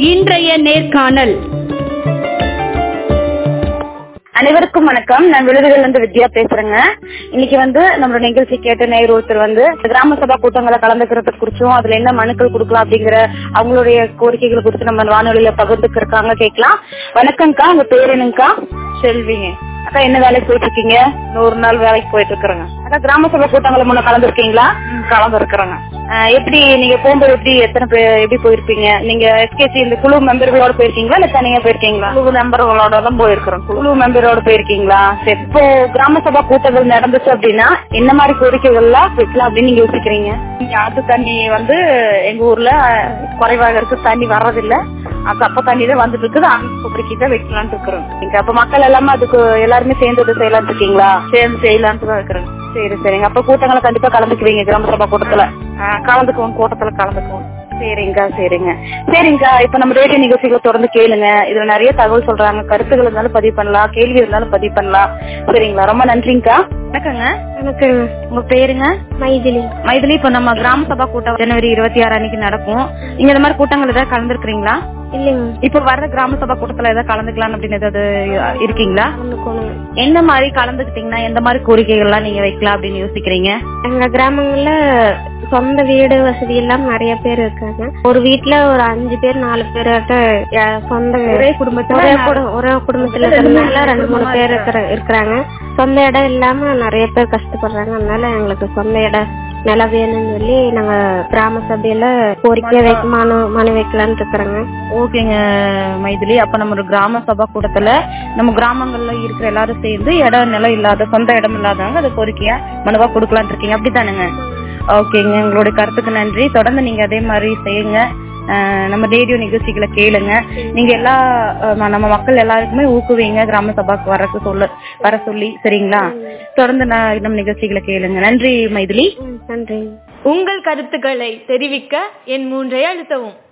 இன்றைய நேர்காணல் அனைவருக்கும் வணக்கம் நான் விழுதுகள் இருந்து வித்யா பேசுறேங்க இன்னைக்கு வந்து நம்ம நிகழ்ச்சி கேட்ட நேர் ஒருத்தர் வந்து கிராம சபா கூட்டங்களை கலந்துக்கிறது குறிச்சும் அதுல என்ன மனுக்கள் கொடுக்கலாம் அப்படிங்கிற அவங்களுடைய கோரிக்கைகளை குறித்து நம்ம வானொலியில பகிர்ந்துக்கு இருக்காங்க கேட்கலாம் வணக்கம்க்கா உங்க பேர் என்னங்கக்கா செல்விங்க அக்கா என்ன வேலைக்கு போயிட்டு இருக்கீங்க நூறு நாள் வேலைக்கு போயிட்டு இருக்கிறேங்க அக்கா கிராம சபா கூட்டங்களை முன்ன கலந்துருக்கீங்களா கலந்து இருக்கிறேங்க எப்படி நீங்க போகும்போது எப்படி எத்தனை பேர் எப்படி போயிருப்பீங்க நீங்க எஸ்கேசி இந்த குழு மெம்பர்களோட போயிருக்கீங்களா இல்ல தனியா போயிருக்கீங்களா குழு மெம்பர்களோட தான் போயிருக்கிறோம் குழு மெம்பரோட போயிருக்கீங்களா சரி இப்போ கிராம சபா கூட்டங்கள் நடந்துச்சு அப்படின்னா என்ன மாதிரி கோரிக்கைகள்லாம் வைக்கலாம் அப்படின்னு நீங்க யோசிக்கிறீங்க ஆத்து தண்ணி வந்து எங்க ஊர்ல குறைவாக இருக்கு தண்ணி வர்றதில்ல அது அப்ப தண்ணி தான் வந்துட்டு இருக்குது அந்த கோரிக்கை தான் வைக்கலாம்னு இருக்கிறோம் நீங்க அப்ப மக்கள் எல்லாமே அதுக்கு எல்லாருமே சேர்ந்து இது செய்யலாம்னு இருக்கீங்களா சேர்ந்து செய்யலாம்னு தான் இருக்கிறேன் சரி சரிங்க அப்ப கூட்டங்களை கண்டிப்பா கலந்துக்குவீங்க கிராம சபா கூட்டத்துல கலந்துக்குவோம் கூட்டத்துல கலந்துக்குவோம் சரிங்கக்கா சரிங்க சரிங்கக்கா இப்ப நம்ம ரேடியோ நிகழ்ச்சிகளை தொடர்ந்து கேளுங்க இதுல நிறைய தகவல் சொல்றாங்க கருத்துகள் இருந்தாலும் பதிவு பண்ணலாம் கேள்வி இருந்தாலும் பதிவு பண்ணலாம் சரிங்களா ரொம்ப நன்றிங்கக்கா வணக்கங்க எனக்கு உங்க பேருங்க மைதிலி மைதிலி இப்ப நம்ம கிராம சபா கூட்டம் ஜனவரி இருபத்தி ஆறு அன்னைக்கு நடக்கும் நீங்க இந்த மாதிரி கூட்டங்கள் ஏதாவது கலந்துருக்கீங்களா இல்லைங்க இப்ப வர்ற கிராம சபா கூட்டத்துல ஏதாவது கலந்துக்கலாம் அப்படின்னு ஏதாவது இருக்கீங்களா கலந்துக்கணும் என்ன மாதிரி கலந்துக்கிட்டீங்கன்னா எந்த மாதிரி கோரிக்கைகள் எல்லாம் நீங்க வைக்கலாம் அப்படின்னு யோசிக்கிறீங்க எங்க கிராமங்கள்ல சொந்த வீடு வசதி எல்லாம் நிறைய பேர் இருக்காங்க ஒரு வீட்ல ஒரு அஞ்சு பேர் நாலு பேர் சொந்த ஒரே குடும்பத்துல ஒரே குடு- ஒரே குடும்பத்துல இருக்கிறதுனால ரெண்டு மூணு பேர் இருக்கிற- இருக்கிறாங்க சொந்த இடம் இல்லாம நிறைய பேர் கஷ்டப்படுறாங்க அதனால எங்களுக்கு சொந்த இடம் நிலம் வேணும்னு சொல்லி நாங்க கிராம சபையில கோரிக்கை வைக்க மனு மனு வைக்கலாம்னு இருக்கிறோங்க ஓகேங்க மைதிலி அப்ப நம்ம ஒரு கிராம சபா கூட்டத்துல நம்ம கிராமங்கள்ல இருக்கிற எல்லாரும் சேர்ந்து இடம் நிலம் இல்லாத சொந்த இடம் இல்லாதவங்க அதை கோரிக்கையா மனுவா கொடுக்கலான் இருக்கீங்க அப்படித்தானுங்க ஓகேங்க உங்களுடைய கருத்துக்கு நன்றி தொடர்ந்து நீங்க அதே மாதிரி செய்யுங்க அஹ் நம்ம ரேடியோ நிகழ்ச்சிகளை கேளுங்க நீங்க எல்லா அஹ் நம்ம மக்கள் எல்லாருக்குமே ஊக்குவீங்க கிராம சபாக்கு வரக்கு சொல்ல வர சொல்லி சரிங்களா தொடர்ந்து நான் நம்ம நிகழ்ச்சிகளை கேளுங்க நன்றி மைதிலி நன்றி உங்கள் கருத்துக்களை தெரிவிக்க என் மூன்றை அழுத்தவும்